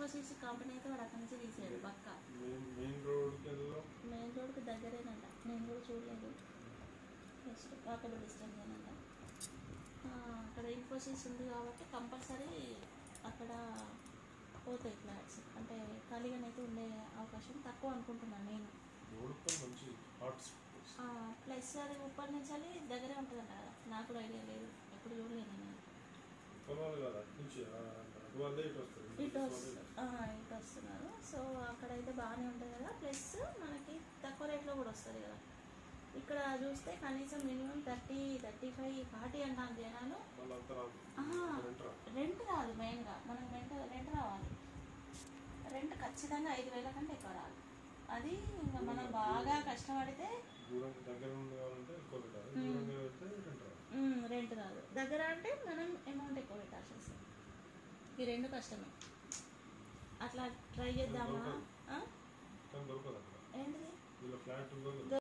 Infosys company అయితే వాడు అక్కడి నుంచి తీసాడు పక్క మెయిన్ మెయిన్ రోడ్కి వెళ్ళాం మెయిన్ రోడ్కి దగ్గరేనంట నేను కూడా చూడలేదు జస్ట్ వాకబుల్ డిస్టెన్స్ ఏనంట ఆ, అక్కడ ఇన్ఫోసిస్ ఉంది కాబట్టి కంపల్సరీ అక్కడ పోతాయి ఫ్లాట్స్ అంటే ఖాళీగానైతే ఉండే అవకాశం తక్కువ అనుకుంటున్నాను నేను రోడ్కి మంచి హాట్ ప్లస్ అది ఉప్పటి నుంచి వెళ్ళి దగ్గరే ఉంటుందంట కదా నాకు కూడా ఐడియా లేదు ఎప్పుడు చూడలేదు నేను పొలాలు కాదు అటు నుంచి ఆ, అటు వల్లే ఇటు వస్తుంది ఇటు వస్తు- ఆ, ఇటు వస్తున్నారు సో అక్కడైతే బాగానే ఉంటుంది కదా ప్లస్ మనకి తక్కువ రేట్లో కూడా వస్తుంది కదా ఇక్కడ చూస్తే కనీసం minimum thirty thirty five forty అంటాను జనాలు మళ్ళీ అంతా రాదు ఆహా. రెంట్ రాదు రెంట్ రాదు మెయిన్గా మనకు రెంట్ రెంట్ రావాలి రెంట్ ఖచ్చితంగా ఐదు వేల కంటే ఎక్కువ రాదు అది ఇంకా మనం బాగా కష్టపడితే దూరం దగ్గర నుండి కావాలంటే ఎక్కువ పెట్టాలి దూరంగా వెళ్తే రెంట్ రాదు మ్మ్, రెంట్ రాదు దగ్గర అంటే మనం అమౌంట్ ఎక్కువ పెట్టాల్సి వస్తుంది ఈ రెండు కష్టమే అట్లా ట్రై చేద్దామా ఆ? కానీ దొరకదు అక్కడ ఏంటిది వీళ్ళ ఫ్లాట్ ఉందో